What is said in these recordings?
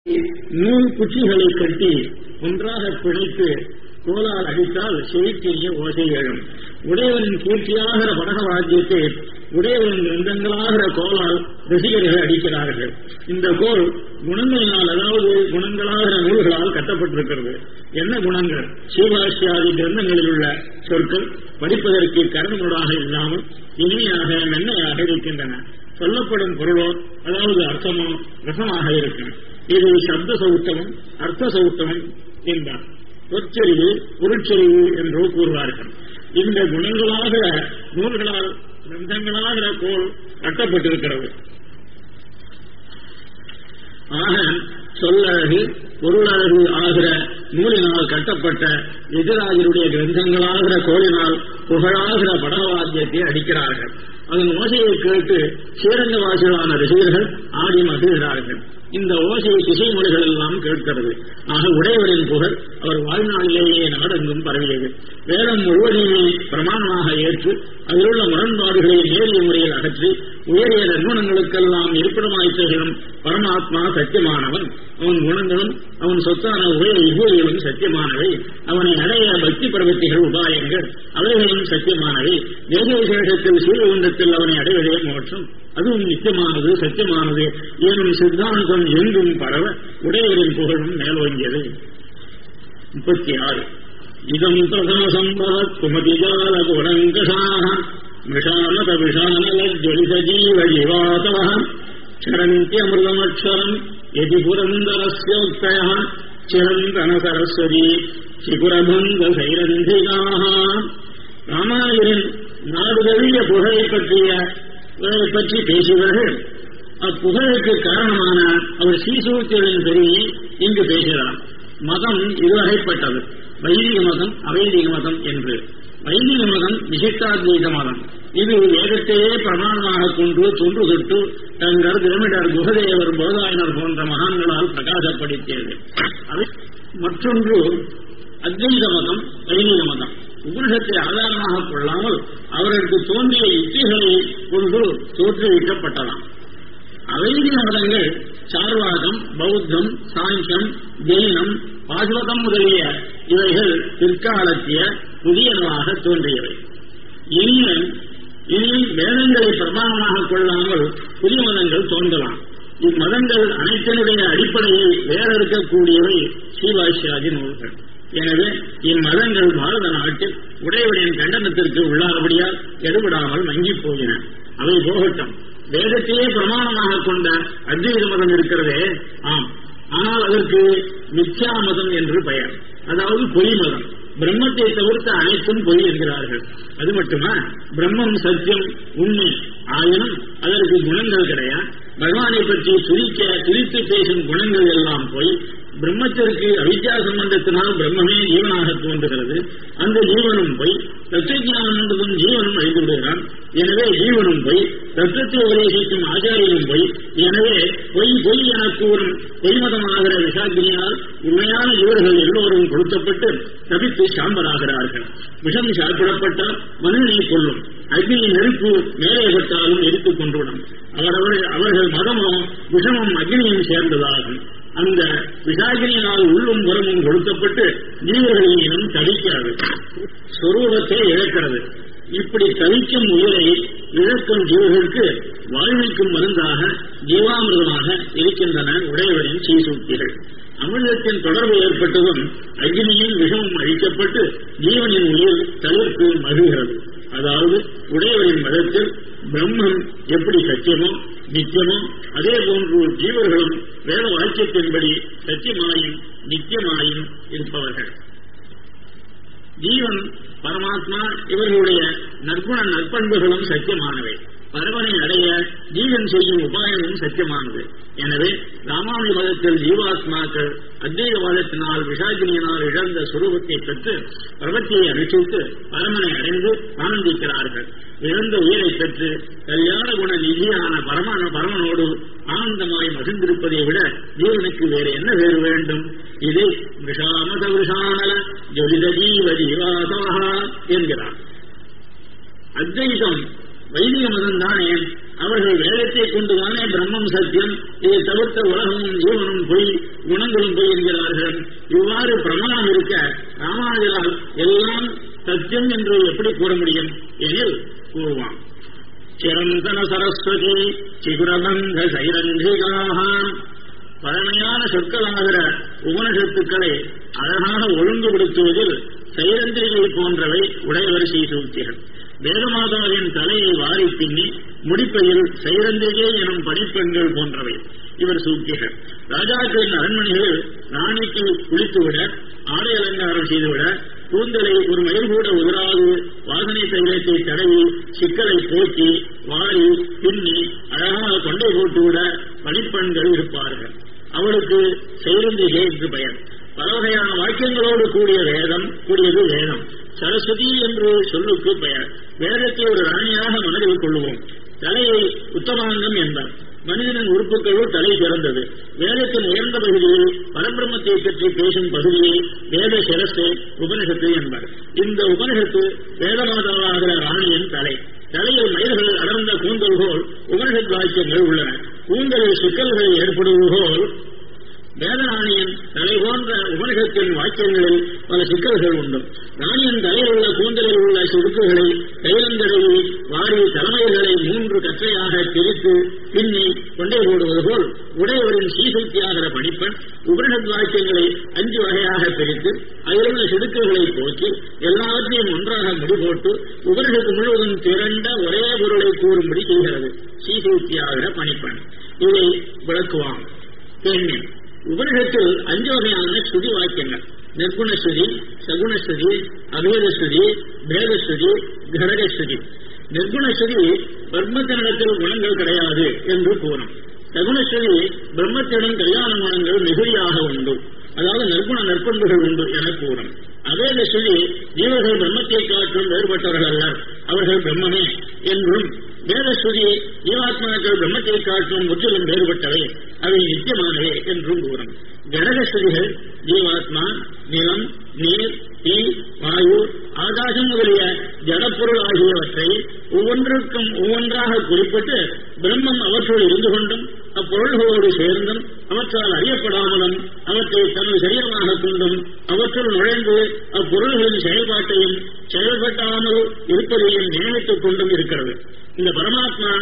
நூல் குச்சிகளை கட்டி ஒன்றாக பிணைத்து கோலால் அடித்தால் செவிக்கிரிய ஓசை எழும் உடையவனின் கீர்த்தியாகிற வடக வாத்தியத்தை உடையவனின் கிரந்தங்களாகிற கோலால் ரசிகர்கள் அடிக்கிறார்கள் இந்த கோல் குணங்களினால் அதாவது குணங்களாகிற நூல்களால் கட்டப்பட்டிருக்கிறது என்ன குணங்கள் சிவபாஷ்யாதி கிரந்தங்களில் உள்ள சொற்கள் படிப்பதற்கு கருணமுடாக இல்லாமல் இனிமையாக மென்மையாக இருக்கின்றன சொல்லப்படும் பொருளோ அதாவது அர்த்தமோ ரசமாக இருக்கும் இது சப்த சௌத்தமம் அர்த்த சௌத்தமம் என்றார் பொற்செறிவு பொருட்செறிவு என்றோ கூறுவார்கள் இந்த குணங்களாக நூல்களால் கிரந்தங்களாகிற கோல் கட்டப்பட்டிருக்கிறது ஆக சொல்லழகு பொருளழகு ஆகிற நூலினால் கட்டப்பட்ட எதிராஜருடைய கிரந்தங்களாகிற கோலினால் புகழாகிற படவாத்தியத்தை அடிக்கிறார்கள் அதன் ஓசையை கேட்டு ஸ்ரீரங்கவாசிகளான ரசிகர்கள் ஆடி மகிழ்கிறார்கள் இந்த ஓசை திசை மொழிகள் எல்லாம் கேட்கிறது ஆக உடையவரின் புகழ் அவர் வாழ்நாளிலேயே நாடெங்கும் பரவியது வேதம் முழுவதையுமே பிரமாணமாக ஏற்று அதிலுள்ள முரண்பாடுகளை நேரிய முறையில் அகற்றி உயரிய நற்குணங்களுக்கெல்லாம் இருப்பிடமாய் திகழும் பரமாத்மா சத்தியமானவன் அவன் குணங்களும் அவன் சொத்தான உயர் விபூதிகளும் சத்தியமானவை அவனை அடைய பக்தி பிரவத்திகள் உபாயங்கள் அவைகளும் சத்தியமானவை தேச விசேஷத்தில் சீலகுண்டத்தில் அவனை அடைவதே மோட்சம் அதுவும் நித்தியமானது சத்தியமானது எனும் சித்தாந்தம் எங்கும் பரவ உடையவரின் புகழும் மேலோங்கியது முப்பத்தி ஆறு இதம் பிரதம சம்பவ குமதிஜால குணங்கசாக விஷாமத விஷானலஜ்வலித ஜீவ ஜீவாதவ சரந்தியமிருதமக்ஷரம் எதி புரந்தரஸ்யோக்தய சிரந்தன சரஸ்வதி சிகுரபந்த சைரந்திகாக ராமாயணன் நாடுதழிய புகழை பற்றிய பற்றி பேசுகிறார்கள் அப்புகழுக்கு காரணமான அவர் சீசூத்தியலின் பெருமையை இங்கு பேசுகிறார் மதம் இதுவகைப்பட்டது வைதிக மதம் அவைதிக மதம் என்று வைதிக மதம் விசிஷ்டாத்வைத மதம் இது வேதத்தையே பிரமாணமாக கொண்டு தொன்று தொட்டு தங்கர் திரமிடர் குகதேவர் போதாயனர் போன்ற மகான்களால் பிரகாசப்படுத்தியது அது மற்றொன்று அத்வைத மதம் வைதிக மதம் உபனிஷத்தை ஆதாரமாக கொள்ளாமல் அவருக்கு தோன்றிய யுக்திகளை கொண்டு தோற்றுவிக்கப்பட்டதாம் அவைதிக மதங்கள் சார்வாகம் பௌத்தம் சாங்கியம் ஜெயினம் பாசுவதம் முதலிய இவைகள் பிற்காலத்திய புதியனவாக தோன்றியவை இனியும் இனி வேதங்களை பிரமாணமாக கொள்ளாமல் புதிய மதங்கள் தோன்றலாம் இம்மதங்கள் அனைத்தினுடைய அடிப்படையை வேறறுக்கக்கூடியவை ஸ்ரீபாஷ்யாதி நூல்கள் எனவே இம்மதங்கள் பாரத நாட்டில் உடையவரின் கண்டனத்திற்கு உள்ளாதபடியால் எடுபடாமல் மங்கி போகின அவை போகட்டும் வேதத்தையே பிரமாணமாக கொண்ட அத்வைத மதம் இருக்கிறதே ஆம் ஆனால் அதற்கு மித்யா மதம் என்று பெயர் அதாவது பொய் மதம் பிரம்மத்தை தவிர்த்த அனைத்தும் பொய் என்கிறார்கள் அது மட்டுமா பிரம்மம் சத்தியம் உண்மை ஆயினும் அதற்கு குணங்கள் கிடையாது பகவானை பற்றி துரிக்க துரித்து பேசும் குணங்கள் எல்லாம் போய் பிரம்மத்திற்கு அவித்யா சம்பந்தத்தினால் பிரம்மமே ஜீவனாக தோன்றுகிறது அந்த ஜீவனும் போய் தத்துவஜானம் என்பதும் ஜீவனும் அழிந்து விடுகிறான் எனவே ஜீவனும் போய் தத்துவத்தை உபதேசிக்கும் ஆச்சாரியனும் போய் எனவே பொய் பொய் என கூறும் பொய்மதமாகிற விஷாக்கினியால் உண்மையான இவர்கள் எல்லோரும் கொடுக்கப்பட்டு தவித்து சாம்பலாகிறார்கள் விஷம் சாப்பிடப்பட்டால் மனிதனை கொள்ளும் அக்னியின் நெருப்பு மேலே பட்டாலும் எரித்துக் கொண்டுவிடும் அவரவர்கள் அவர்கள் மதமோ விஷமும் அக்னியும் சேர்ந்ததாகும் அந்த விசாகினியினால் உள்ளும் புறமும் கொடுக்கப்பட்டு ஜீவர்களின் இனம் தவிக்கிறது சொரூபத்தை இழக்கிறது இப்படி தவிக்கும் உயிரை இழக்கும் ஜீவர்களுக்கு வாழ்விக்கும் மருந்தாக ஜீவாமிரதமாக இருக்கின்றன உடையவரின் சீசூக்திகள் அமிர்தத்தின் தொடர்பு ஏற்பட்டதும் அக்னியின் விஷமும் அழிக்கப்பட்டு ஜீவனின் உயிர் தவிர்த்து மகிழ்கிறது அதாவது உடையவரின் மதத்தில் பிரம்மம் எப்படி சத்தியமோ நித்தியமோ அதே போன்று ஜீவர்களும் வேத வாக்கியத்தின்படி சத்தியமாயும் நித்தியமாயும் இருப்பவர்கள் ஜீவன் பரமாத்மா இவர்களுடைய நற்குண நற்பண்புகளும் சத்தியமானவை பரவனை அடைய ஜீவன் செய்யும் உபாயமும் சத்தியமானது எனவே ராமானுஜ மதத்தில் ஜீவாத்மாக்கள் அத்வைதவாதத்தினால் விஷாகினியினால் இழந்த சுரூபத்தை பெற்று பிரபத்தியை அனுஷ்டித்து பரமனை அடைந்து ஆனந்திக்கிறார்கள் இழந்த உயிரை பெற்று கல்யாண குண நிதியான பரமான பரமனோடு ஆனந்தமாய் மகிழ்ந்திருப்பதை விட ஜீவனுக்கு வேறு என்ன வேறு வேண்டும் இது விஷாமத விஷானல ஜொலித ஜீவ ஜீவாதா என்கிறார் அத்வைதம் வைதிக மதம் தானே அவர்கள் வேதத்தை கொண்டுதானே பிரம்மம் சத்தியம் இதை தவிர்த்த உலகமும் ஜீவனும் பொய் குணங்களும் பொய் என்கிறார்கள் இவ்வாறு பிரமாணம் இருக்க ராமானுஜரால் எல்லாம் சத்தியம் என்று எப்படி கூற முடியும் எனில் கூறுவான் சிரந்தன சரஸ்வதி சிகுரபந்த சைரந்திகாக பழமையான சொற்களாகிற உபனிஷத்துக்களை அழகாக ஒழுங்குபடுத்துவதில் சைரந்திரிகள் போன்றவை உடையவர் சீசூத்திகள் வேதமாதாவின் தலையை வாரி பின்னி முடிப்பையில் சைரந்திரிகை எனும் பணிப்பெண்கள் போன்றவை இவர் சூக்கிகள் ராஜாக்களின் அரண்மனைகளில் ராணிக்கு குளித்துவிட ஆடை அலங்காரம் செய்துவிட கூந்தலை ஒரு மயில் கூட உதிராது வாசனை தைலத்தை தடவி சிக்கலை போக்கி வாரி பின்னி அழகாக கொண்டை போட்டுவிட பணிப்பெண்கள் இருப்பார்கள் அவளுக்கு செய்திகை என்று பெயர் பல வகையான வாக்கியங்களோடு கூடிய வேதம் கூடியது வேதம் சரஸ்வதி என்று சொல்லுக்கு பெயர் வேதத்தை ஒரு ராணியாக மனதில் கொள்ளுவோம் தலையை உத்தமாங்கம் என்பார் மனிதனின் உறுப்புகளுள் தலை சிறந்தது வேதத்தின் உயர்ந்த பகுதியில் பரபிரம்மத்தை பற்றி பேசும் பகுதியை வேத சிரசு உபனிஷத்து என்பார் இந்த உபனிஷத்து வேதமாதாவாகிற ராணியின் தலை தலையில் மயில்கள் அடர்ந்த கூந்தல் போல் உபனிஷத் வாக்கியங்கள் உள்ளன கூந்தலில் சிக்கல்கள் ஏற்படுவது போல் வேதராணியின் தலை போன்ற உபனிஷத்தின் வாக்கியங்களில் பல சிக்கல்கள் உண்டு ராணியின் தலையில் உள்ள கூந்தலில் உள்ள சுருக்குகளை தைலந்தடவி வாரி தலைமைகளை மூன்று கற்றையாக பிரித்து பின்னி கொண்டே போடுவது போல் உடையவரின் சீசக்தியாகிற பணிப்பெண் உபனிஷத் வாக்கியங்களை அஞ்சு வகையாக பிரித்து அதிலுள்ள சிடுக்குகளை போக்கி எல்லாவற்றையும் ஒன்றாக முடிபோட்டு உபனிஷத்து முழுவதும் திரண்ட ஒரே பொருளை கூறும்படி செய்கிறது சீசக்தியாகிற பணிப்பெண் இதை விளக்குவான் பெண்ணின் உபனிஷத்தில் அஞ்சு வகையான ஸ்ருதி வாக்கியங்கள் நிர்குணஸ்ருதி சகுணஸ்ருதி அபேதஸ்ருதி பேதஸ்ருதி கடகஸ்ருதி நிர்குணஸ்ருதி பிரம்மத்தினிடத்தில் குணங்கள் கிடையாது என்று கூறும் சகுணஸ்ருதி பிரம்மத்திடம் கல்யாண குணங்கள் மிகுதியாக உண்டு அதாவது நற்குண நற்பண்புகள் உண்டு என கூறும் அபேதஸ்ருதி ஜீவர்கள் பிரம்மத்தை காற்றும் வேறுபட்டவர்கள் அல்ல அவர்கள் பிரம்மமே என்றும் வேதஸ்ருதி ஜீவாத்மாக்கள் பிரம்மத்தை காட்டும் முற்றிலும் வேறுபட்டவை அவை நித்தியமானவை என்றும் கூறும் கடகஸ்ருதிகள் ஜீவாத்மா நிலம் நீர் தீ வாயு ஆகாசம் முதலிய ஜடப்பொருள் ஆகியவற்றை ஒவ்வொன்றுக்கும் ஒவ்வொன்றாக குறிப்பிட்டு பிரம்மம் அவற்றுள் இருந்து கொண்டும் அப்பொருள்களோடு சேர்ந்தும் அவற்றால் அறியப்படாமலும் அவற்றை தனது சரீரமாக கொண்டும் அவற்றுள் நுழைந்து அப்பொருள்களின் செயல்பாட்டையும் செயல்பட்டாமல் இருப்பதையும் நியமித்துக் கொண்டும் இருக்கிறது இந்த பரமாத்மா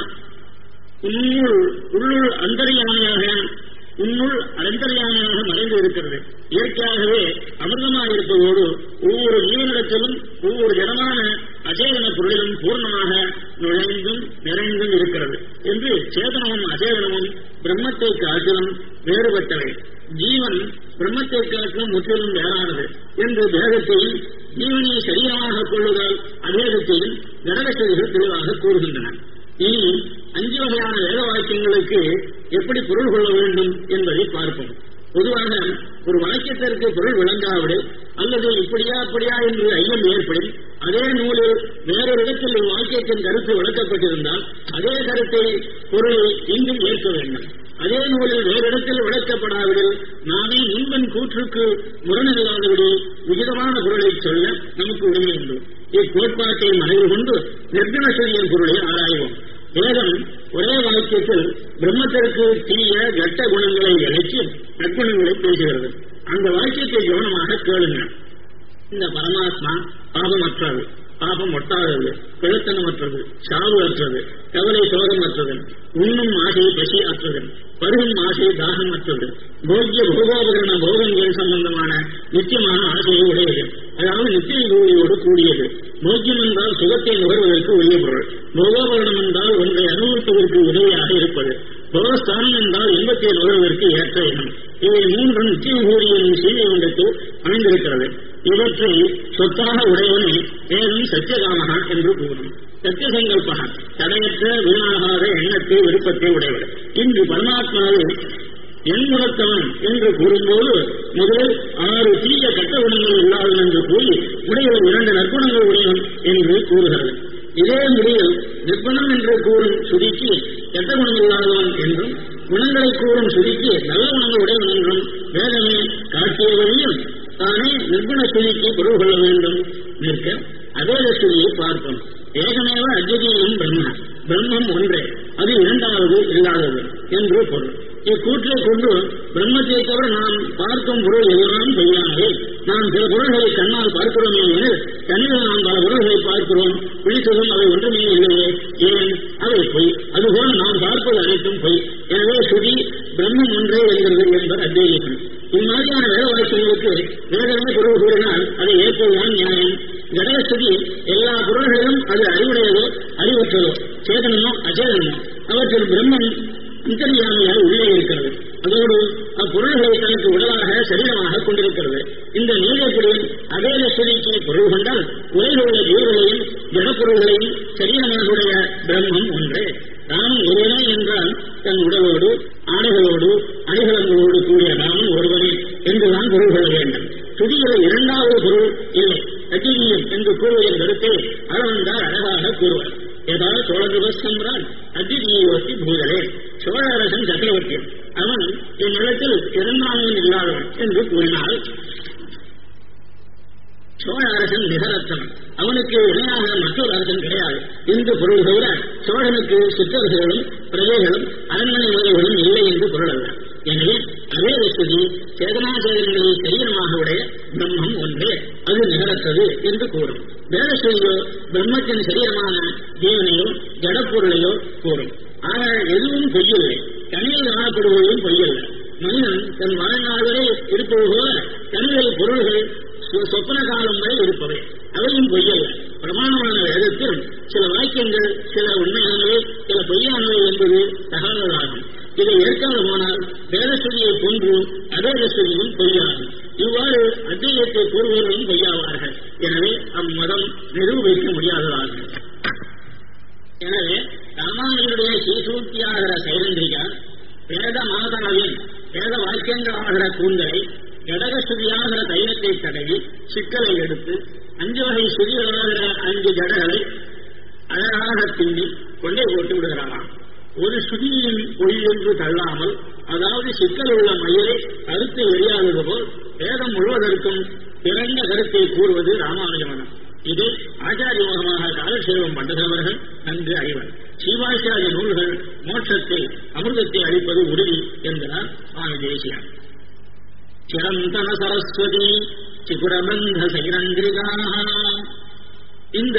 உன்னுள் உள்ளுள் அந்தரியாமையாக உன்னுள் அந்தரியாமையாக மறைந்து இருக்கிறது இயற்கையாகவே அமிர்தமாக இருப்பதோடு ஒவ்வொரு ஜீவனிடத்திலும் ஒவ்வொரு ஜனமான அசேதன பொருளிலும் பூர்ணமாக நுழைந்தும் நிறைந்தும் இருக்கிறது என்று சேதனமும் அசேதனமும் பிரம்மத்தை காட்டிலும் வேறுபட்டவை ஜீவன் பிரம்மத்தை காட்டிலும் முற்றிலும் வேறானது என்று தேகத்தையும் ஜீவனை சரீரமாக கொள்ளுதல் அபேதத்தையும் கடகச்செடிகள் தெளிவாக கூறுகின்றன இனி அஞ்சு வகையான வேத வாக்கியங்களுக்கு எப்படி பொருள் கொள்ள வேண்டும் என்பதை பார்ப்போம் பொதுவாக ஒரு வாக்கியத்திற்கு பொருள் விளங்காவிடு அல்லது இப்படியா அப்படியா என்று ஐயம் ஏற்படும் அதே நூலில் வேறொரு இடத்தில் இவ்வாக்கியத்தின் கருத்து விளக்கப்பட்டிருந்தால் அதே கருத்தை பொருளை இங்கும் ஏற்க வேண்டும் அதே நூலில் வேறு இடத்தில் விளக்கப்படாவிடில் நாமே முன்பன் கூற்றுக்கு முரணில்லாதபடி விகிதமான பொருளை சொல்ல நமக்கு உரிமை உண்டு இக்கோட்பாட்டை மனதில் கொண்டு நிர்குணசூரியன் பொருளை ஆராய்வோம் வேதம் ஒரே வாக்கியத்தில் பிரம்மத்திற்கு தீய கட்ட குணங்களை விளக்கி நற்குணங்களை பேசுகிறது அந்த வாக்கியத்தை கவனமாக கேளுங்க இந்த பரமாத்மா பாபமற்றது பாபம் ஒட்டாதது பிழத்தனமற்றது சாவு அற்றது கவலை சோகமற்றது உண்ணும் ஆசை பசி அற்றது பருகும் ஆசை தாகம் அற்றது போக்கிய போகோபகரண போகங்கள் சம்பந்தமான நித்தியமான ஆசையை உடையது அதாவது நித்திய கூலியோடு கூடியது போக்கியம் என்றால் சுகத்தை நுகர்வதற்கு உரிய பொருள் போகோபகரணம் என்றால் ஒன்றை அனுபவிப்பதற்கு உதவியாக இருப்பது போகஸ்தானம் என்றால் இன்பத்தை நுகர்வதற்கு ஏற்ற இனம் இவை மூன்றும் நித்திய கூலியின் சீனியத்தில் அமைந்திருக்கிறது இவற்றை சொத்தாக உடையவனே வேதம் சத்தியகாமகா என்று கூறும் சத்தியசங்கல்பா தடையற்ற வீணாகாத எண்ணத்தை விருப்பத்தை உடையவர் இன்று பரமாத்மாவில் எண்முகத்தவன் என்று கூறும்போது முதலில் ஆறு தீய கட்ட குணங்கள் இல்லாதவன் என்று கூறி உடையவர் இரண்டு நற்குணங்கள் உடையவன் என்று கூறுகிறது இதே முடிவில் நிர்பணம் என்று கூறும் சுதிக்கு கெட்ட குணம் இல்லாதவன் என்றும் குணங்களை கூறும் சுதிக்கு நல்ல குணங்கள் உடையவன் என்றும் வேதமே காட்டிய வழியில் தானே நிர்குண ஸ்துதிக்கு பொருள் கொள்ள வேண்டும் நிற்க அதே ஸ்துதியை பார்ப்போம் ஏகமேவ அத்விதீயம் பிரம்ம நாம் பார்க்கும் பொருள் எல்லாம் பொய்யானது நாம் சில பொருள்களை கண்ணால் பார்க்கிறோமே எனில் கண்ணில் நாம் பல பொருள்களை பார்க்கிறோம் பிடித்ததும் அவை ஒன்றுமே இல்லையே ஏன் அவை பொய் அதுபோல நாம் பார்ப்பது அனைத்தும் பொய் எனவே சுதி பிரம்மம் ஒன்றே என்கிறது என்பர் அத்வைதம் இம்மாதிரியான வேத வாக்கியங்களுக்கு வேதமே பொருள் கூறினால் அதை ஏற்பதுதான் நியாயம் கடகஸ்துதி எல்லா பொருள்களிலும் அது அறிவுடையதோ அறிவற்றதோ சேதனமோ அச்சேதனமோ அவற்றில் பிரம்மம் அந்தரியாமையாக உள்ளே இருக்கிறது அதோடு அப்பொருள்களை தனக்கு உடலாக சரீரமாக கொண்டிருக்கிறது இந்த நீலப்படி அவேத ஸ்துதிக்கு பொருள் கொண்டால் உலகில் உள்ள ஜீவர்களையும் ஜடப்பொருள்களையும் சரீரமாக உடைய பிரம்மம் ஒன்றே ராமன் ஒருவனே என்றால் தன் உடலோடு ஆடைகளோடு அணிகலங்களோடு கூடிய ராமன் ஒருவனே என்றுதான் பொருள் கொள்ள வேண்டும் துதியில இரண்டாவது பொருள் இல்லை அஜினியம் என்று கூறுவதன் கருத்தை அளவந்தார் அழகாக கூறுவார் ஏதாவது சோழகிருபஸ்தம்ரான் அஜினியோசி பூதலே சோழ அரசன் சக்கரவர்த்தி அவன் இந்நிலத்தில் இரண்டாமன் இல்லாதவன் என்று கூறினால் சோழ அரசன் நிகரத்தன் அவனுக்கு இணையாக மற்றொரு அரசன் கிடையாது இந்த பொருள் தவிர சோழனுக்கு சிற்றரசுகளும் பிரஜைகளும் அரண்மனை முறைகளும் இல்லை என்று பொருள் அல்ல எனவே அதே வசதி சேதனாச்சேதனங்களை சரீரமாக உடைய பிரம்மம் ஒன்றே அது நிகரத்தது என்று கூறும் வேதஸ்வதியோ பிரம்மத்தின் சரீரமான ஜீவனையோ ஜடப்பொருளையோ கூறும் ஆக எதுவும் பொய்யில்லை கனியில் காணப்படுவதும் பொய்யல்ல மனிதன் தன் வாழ்நாளிலே இருப்பது போல கனிகள் பொருள்கள் சொப்பன காலம் வரை இருப்பவை அவையும் பொய்யல்ல பிரமாணமான வேதத்தில் சில வாக்கியங்கள் சில உண்மையானவை சில பொய்யானவை என்பது தகவல்களாகும் இதை ஏற்காத போனால் வேதஸ்துதியை போன்று அவேதஸ்துதியும் பொய்யாகும் இவ்வாறு அத்தியத்தை கூறுவர்களும் பொய்யாவார்கள் எனவே அம்மதம் நிரூபிக்க முடியாததாகும் எனவே ராமாயணனுடைய சீசூர்த்தியாகிற சைரந்திரிகா வேத மாதாவின் வேத வாக்கியங்களாகிற கூந்தலை ஜடகஸ்துதியாகிற தைலத்தை தடவி சிக்கலை எடுத்து அஞ்சு வகை சுதிகளாகிற அஞ்சு ஜடகளை அழகாக பின்னி கொண்டே போட்டு விடுகிறாராம் ஒரு சுதியின் பொய் என்று தள்ளாமல் அதாவது சிக்கல் உள்ள மயிலை கருத்து எரியாதது போல் வேதம் முழுவதற்கும் பிறந்த கருத்தை கூறுவது ராமானுஜமனம் இது ஆச்சாரியமாக காலசேவம் பண்ணுகிறவர்கள் நன்கு அறிவர் சீவாச்சாரிய நூல்கள் மோட்சத்தை அமிர்தத்தை அளிப்பது உறுதி என்கிறார் சுவாமி தேசியார் சிரந்தன சரஸ்வதி சிகுரபந்த சைரந்திரிகாக இந்த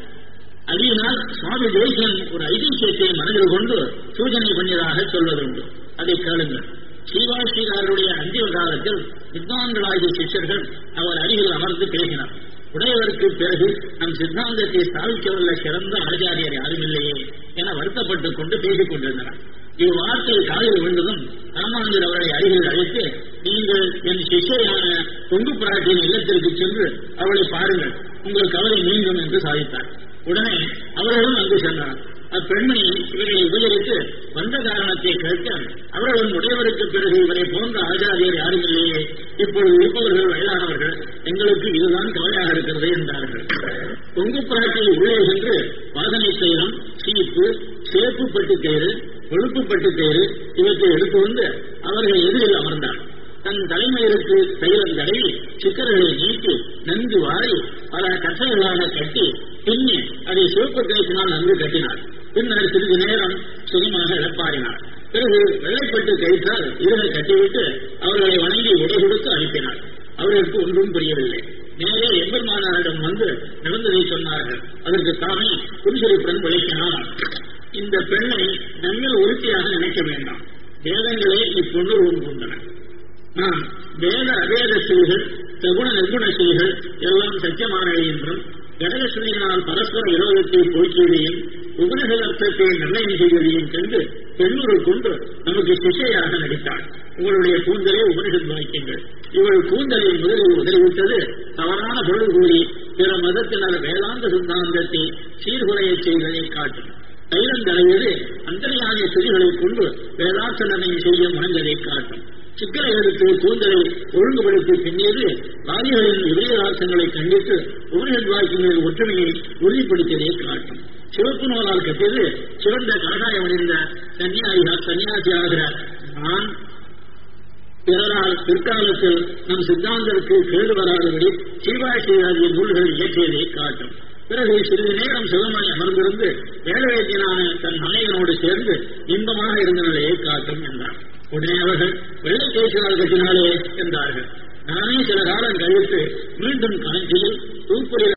அடியினால் சுவாமி தேசியன் ஒரு ஐதிஹியத்தை மனதில் கொண்டு சூச்சனை பண்ணியதாக சொல்வதுண்டு அதை கேளுங்கள் ஸ்ரீவாஸ்ரீகாரருடைய அந்திம காலத்தில் வித்வான்களாகிய சிஷ்யர்கள் அவர் அருகில் அமர்ந்து பேசினார் உடையவருக்கு பிறகு நம் சித்தாந்தத்தை ஸ்தாபிக்கவல்ல சிறந்த ஆச்சாரியர் யாரும் இல்லையே என வருத்தப்பட்டுக் கொண்டு பேசிக் கொண்டிருந்தனர் இவ்வார்த்தை காலில் விழுந்ததும் ராமானுஜர் அவரை அருகில் அழைத்து நீங்கள் என் சிஷ்யரான பொங்கு பிராட்டியின் இல்லத்திற்கு சென்று அவளை பாருங்கள் உங்கள் கவலை மீண்டும் என்று சாதித்தார் உடனே அவர்களும் அங்கு சென்றார் அப்பெண்மணி இவரை உபயோகித்து வந்த காரணத்தை கேட்க அவர்களும் உடையவருக்கு பிறகு இவரை போன்ற ஆச்சாரியர் யாரும் இல்லையே இப்பொழுது இருப்பவர்கள் வயதானவர்கள் எங்களுக்கு இதுதான் கவலையாக இருக்கிறது என்றார்கள் பொங்கு பிராட்டியை உள்ளே சென்று வாதனை செய்யலாம் சீப்பு சேப்பு பட்டு தேறு கொழுப்பு பட்டு தேறு இவற்றை எடுத்து வந்து அவர்கள் எதிரில் அமர்ந்தார் தன் தலைமையிற்கு தைலம் தடவி சிக்கர்களை நீக்கி நன்கு வாரி பல கசைகளாக கட்டி பின்னி அதை சிவப்பு கயிற்றினால் நன்கு கட்டினார் பின்னர் சிறிது நேரம் சுகமாக இழப்பாரினார் பிறகு வெள்ளைப்பட்டு கயிற்றால் இருகை கட்டிவிட்டு அவர்களை வணங்கி உடை கொடுத்து அனுப்பினார் அவர்களுக்கு ஒன்றும் புரியவில்லை நேரே எம்பெருமானாரிடம் வந்து நடந்ததை சொன்னார்கள் அதற்கு தானே புரிசொலிப்புடன் விளக்கினார் இந்த பெண்ணை நம்மில் உறுதியாக நினைக்க வேண்டாம் வேதங்களே இப்பொண்ணுருவம் கொண்டன நாம் வேத அவேத செய்கள் சகுண நிர்குண செய்கள் எல்லாம் சத்தியமானவை என்றும் கடகஸ்ரீயினால் பரஸ்பர விரோதத்தை போக்கியதையும் உபனிஷத அர்த்தத்தை நிர்ணயம் செய்வதையும் கண்டு பெண்ணுரை கொண்டு நமக்கு சிஷையாக நடித்தாள் உங்களுடைய கூந்தலே உபனிஷத் வாக்கியங்கள் இவள் கூந்தலை முதலில் உதறிவிட்டது தவறான பொருள் கூறி பிற மதத்தினர் வேதாந்த சித்தாந்தத்தை சீர்குலையச் செய்ததை காட்டும் தைலம் தடைவது அந்தரியாகிய துதிகளைக் கொண்டு வேதாந்த நிர்ணயம் செய்ய முனைந்ததை காட்டும் சிக்கலை எடுத்து கூந்தலை ஒழுங்குபடுத்தி பின்னியது வாதிகளின் விபரீதார்த்தங்களை கண்டித்து உபனிஷத் வாக்கியங்களின் ஒற்றுமையை உறுதிப்படுத்தியதை காட்டும் சிவப்பு நூலால் கட்டியது சிறந்த கரகாயம் அணிந்த சன்னியாசியா சன்னியாசியாகிற நான் பிறரால் பிற்காலத்தில் நம் சித்தாந்தருக்கு கேடு வராதபடி சீவாசியாகிய நூல்கள் இயற்றியதை காட்டும் பிறகு சிறிது நேரம் சுகமாய் அமர்ந்திருந்து வேலைவேத்தியனான தன் நாயகனோடு சேர்ந்து இன்பமாக இருந்த நிலையை காட்டும் என்றார் உடனே அவர்கள் வெள்ளை பேசினால் கட்டினாலே என்றார்கள் நானே சில காலம் கழித்து மீண்டும் காஞ்சியில் தூப்புரில்